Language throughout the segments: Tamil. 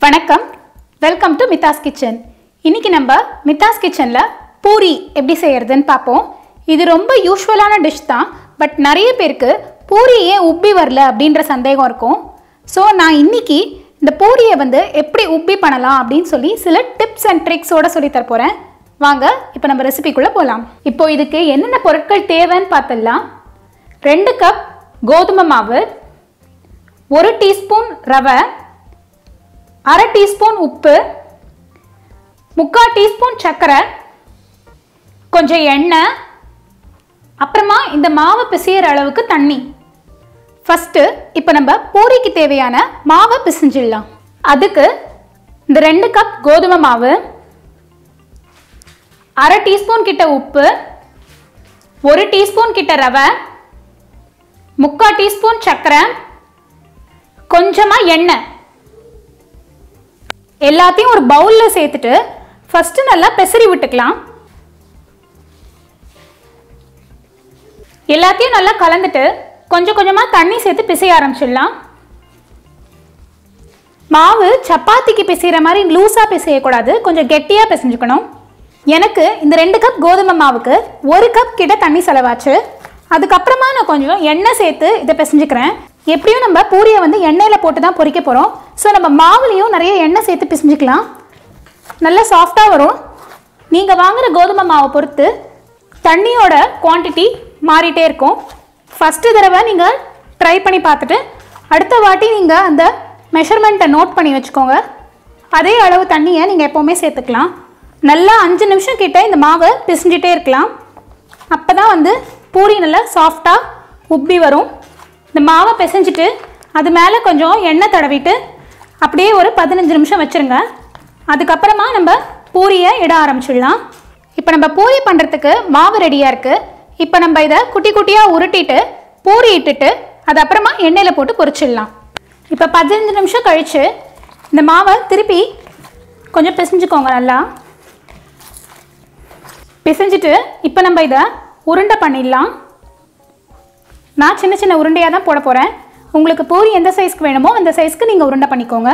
வணக்கம் வெல்கம் டு மித்தாஸ் கிச்சன் இன்னைக்கு நம்ம மித்தாஸ் கிச்சனில் பூரி எப்படி செய்யறதுன்னு பார்ப்போம் இது ரொம்ப யூஸ்வலான டிஷ் தான் பட் நிறைய பேருக்கு பூரி ஏன் உப்பி வரல அப்படின்ற சந்தேகம் இருக்கும் ஸோ நான் இன்னைக்கு இந்த பூரியை வந்து எப்படி உப்பி பண்ணலாம் அப்படின்னு சொல்லி சில டிப்ஸ் அண்ட் ட்ரிக்ஸோட சொல்லி தர போகிறேன் வாங்க இப்போ நம்ம ரெசிபிக்குள்ளே போகலாம் இப்போ இதுக்கு என்னென்ன பொருட்கள் தேவைன்னு பார்த்துடலாம் ரெண்டு கப் கோதுமை மாவு ஒரு டீஸ்பூன் ரவை அரை டீஸ்பூன் உப்பு முக்கால் டீஸ்பூன் சர்க்கரை கொஞ்சம் எண்ணெய் அப்புறமா இந்த மாவை பிசையிற அளவுக்கு தண்ணி ஃபஸ்ட்டு இப்போ நம்ம பூரிக்கு தேவையான மாவை பிசைஞ்சிடலாம் அதுக்கு இந்த ரெண்டு கப் கோதுமை மாவு அரை டீஸ்பூன் கிட்ட உப்பு ஒரு டீஸ்பூன் கிட்ட ரவை முக்கால் டீஸ்பூன் சர்க்கரை கொஞ்சமாக எண்ணெய் எல்லாத்தையும் ஒரு பவுலில் சேர்த்துட்டு ஃபஸ்ட்டு நல்லா பெசரி விட்டுக்கலாம் எல்லாத்தையும் நல்லா கலந்துட்டு கொஞ்சம் கொஞ்சமாக தண்ணி சேர்த்து பிசைய ஆரம்பிச்சிடலாம் மாவு சப்பாத்திக்கு பிசைகிற மாதிரி லூஸாக பிசையக்கூடாது கொஞ்சம் கெட்டியாக பிசைஞ்சுக்கணும் எனக்கு இந்த ரெண்டு கப் கோதுமை மாவுக்கு ஒரு கப் கிட்ட தண்ணி செலவாச்சு அதுக்கப்புறமா நான் கொஞ்சம் எண்ணெய் சேர்த்து இதை பிசைஞ்சுக்கிறேன் எப்படியும் நம்ம பூரியை வந்து எண்ணெயில் போட்டு தான் பொரிக்க போகிறோம் ஸோ நம்ம மாவுலேயும் நிறைய எண்ணெய் சேர்த்து பிசைஞ்சுக்கலாம் நல்லா சாஃப்டாக வரும் நீங்கள் வாங்குகிற கோதுமை மாவை பொறுத்து தண்ணியோட குவான்டிட்டி மாறிட்டே இருக்கும் ஃபஸ்ட்டு தடவை நீங்கள் ட்ரை பண்ணி பார்த்துட்டு அடுத்த வாட்டி நீங்கள் அந்த மெஷர்மெண்ட்டை நோட் பண்ணி வச்சுக்கோங்க அதே அளவு தண்ணியை நீங்கள் எப்போவுமே சேர்த்துக்கலாம் நல்லா அஞ்சு நிமிஷம் கிட்ட இந்த மாவை பிசைஞ்சிட்டே இருக்கலாம் அப்போ தான் வந்து பூரி நல்லா சாஃப்டாக உப்பி வரும் இந்த மாவை பிசைஞ்சிட்டு அது மேலே கொஞ்சம் எண்ணெய் தடவிட்டு அப்படியே ஒரு பதினஞ்சு நிமிஷம் வச்சுருங்க அதுக்கப்புறமா நம்ம பூரியை இட ஆரம்பிச்சிடலாம் இப்போ நம்ம பூரி பண்ணுறதுக்கு மாவு ரெடியாக இருக்குது இப்போ நம்ம இதை குட்டி குட்டியாக உருட்டிட்டு பூரி இட்டுட்டு அது அப்புறமா எண்ணெயில் போட்டு பொரிச்சிடலாம் இப்போ பதினஞ்சு நிமிஷம் கழித்து இந்த மாவை திருப்பி கொஞ்சம் பிசைஞ்சுக்கோங்க நல்லா பிசைஞ்சிட்டு இப்போ நம்ம இதை உருண்டை பண்ணிடலாம் நான் சின்ன சின்ன உருண்டையாக தான் போட போகிறேன் உங்களுக்கு பூரி எந்த சைஸ்க்கு வேணுமோ அந்த சைஸ்க்கு நீங்கள் உருண்டை பண்ணிக்கோங்க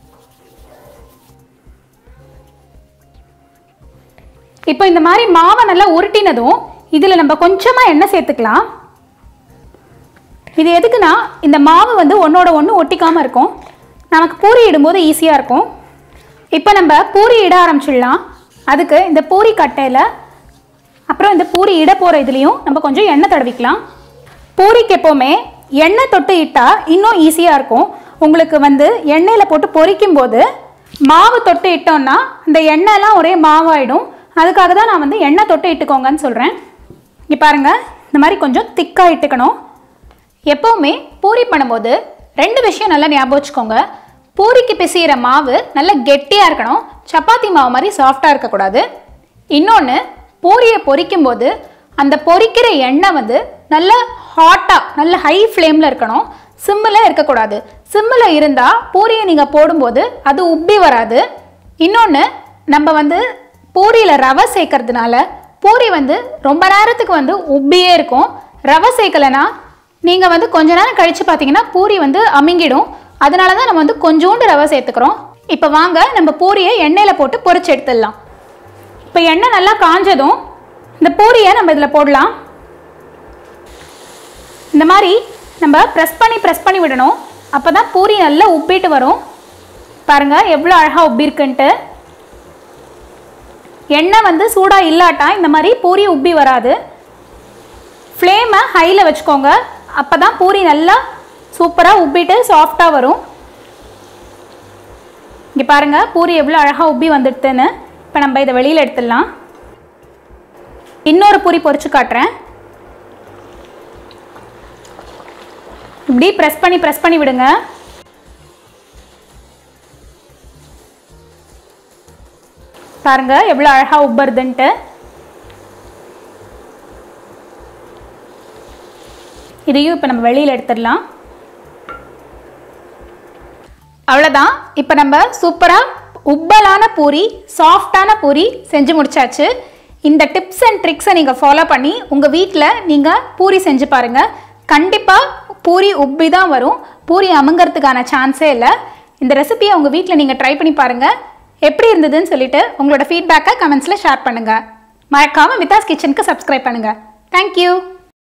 இப்போ இந்த மாதிரி மாவை நல்லா உருட்டினதும் இதில் நம்ம கொஞ்சமாக எண்ணெய் சேர்த்துக்கலாம் இது எதுக்குன்னா இந்த மாவு வந்து ஒன்றோட ஒன்று ஒட்டிக்காமல் இருக்கும் நமக்கு பூரி இடும்போது ஈஸியாக இருக்கும் இப்போ நம்ம பூரி இட ஆரம்பிச்சிடலாம் அதுக்கு இந்த பூரி கட்டையில் அப்புறம் இந்த பூரி இட போகிற இதுலேயும் நம்ம கொஞ்சம் எண்ணெய் தடவிக்கலாம் பூரிக்கு எப்போவுமே எண்ணெய் தொட்டு இட்டால் இன்னும் ஈஸியாக இருக்கும் உங்களுக்கு வந்து எண்ணெயில் போட்டு பொரிக்கும் போது மாவு தொட்டு இட்டோம்னா இந்த எண்ணெய்லாம் ஒரே மாவாயிடும் அதுக்காக தான் நான் வந்து எண்ணெய் தொட்டு இட்டுக்கோங்கன்னு சொல்கிறேன் இங்கே பாருங்கள் இந்த மாதிரி கொஞ்சம் திக்காக இட்டுக்கணும் எப்போவுமே பூரி பண்ணும்போது ரெண்டு விஷயம் நல்லா ஞாபகம் வச்சுக்கோங்க பூரிக்கு பிசைகிற மாவு நல்லா கெட்டியாக இருக்கணும் சப்பாத்தி மாவு மாதிரி சாஃப்டாக இருக்கக்கூடாது இன்னொன்று பூரியை பொரிக்கும் போது அந்த பொரிக்கிற எண்ணெய் வந்து நல்ல ஹாட்டாக நல்ல ஹை ஃப்ளேமில் இருக்கணும் சிம்மில் இருக்கக்கூடாது சிம்மில் இருந்தால் பூரியை நீங்கள் போடும்போது அது உப்பி வராது இன்னொன்று நம்ம வந்து பூரியில் ரவை சேர்க்கறதுனால பூரி வந்து ரொம்ப நேரத்துக்கு வந்து உப்பியே இருக்கும் ரவை சேர்க்கலைன்னா நீங்கள் வந்து கொஞ்ச நேரம் கழித்து பார்த்தீங்கன்னா பூரி வந்து அமுங்கிடும் அதனால தான் நம்ம வந்து கொஞ்சோண்டு ரவை சேர்த்துக்கிறோம் இப்போ வாங்க நம்ம பூரியை எண்ணெயில் போட்டு பொரிச்சு எடுத்துடலாம் இப்போ எண்ணெய் நல்லா காஞ்சதும் இந்த பூரியை நம்ம இதில் போடலாம் இந்த மாதிரி நம்ம ப்ரெஸ் பண்ணி ப்ரெஸ் பண்ணி விடணும் அப்போ தான் பூரி நல்லா உப்பிட்டு வரும் பாருங்கள் எவ்வளோ அழகாக உப்பி இருக்குன்ட்டு எண்ணெய் வந்து சூடாக இல்லாட்டா இந்த மாதிரி பூரி உப்பி வராது ஃப்ளேமை ஹையில் வச்சுக்கோங்க அப்போ தான் பூரி நல்லா சூப்பராக உப்பிட்டு சாஃப்டாக வரும் இங்கே பாருங்கள் பூரி எவ்வளோ அழகாக உப்பி வந்துடுதுன்னு இப்போ நம்ம இதை வெளியில் எடுத்துடலாம் இன்னொரு பூரி பொரிச்சு காட்டுறேன் இப்படி ப்ரெஸ் பண்ணி ப்ரெஸ் பண்ணி விடுங்க பாருங்க எவ்வளோ அழகாக உப்பருதுன்ட்டு இதையும் இப்போ நம்ம வெளியில் எடுத்துடலாம் அவ்வளோதான் இப்போ நம்ம சூப்பராக உப்பலான பூரி சாஃப்டான பூரி செஞ்சு முடிச்சாச்சு இந்த டிப்ஸ் அண்ட் ட்ரிக்ஸை நீங்கள் ஃபாலோ பண்ணி உங்கள் வீட்டில் நீங்கள் பூரி செஞ்சு பாருங்கள் கண்டிப்பாக பூரி உப்பி தான் வரும் பூரி அமுங்கிறதுக்கான சான்ஸே இல்லை இந்த ரெசிபியை உங்கள் வீட்டில் நீங்கள் ட்ரை பண்ணி பாருங்கள் எப்படி இருந்ததுன்னு சொல்லிட்டு உங்களோட ஃபீட்பேக்கை கமெண்ட்ஸில் ஷேர் பண்ணுங்கள் மறக்காமல் மிதாஸ் கிச்சனுக்கு சப்ஸ்கிரைப் பண்ணுங்கள் தேங்க்யூ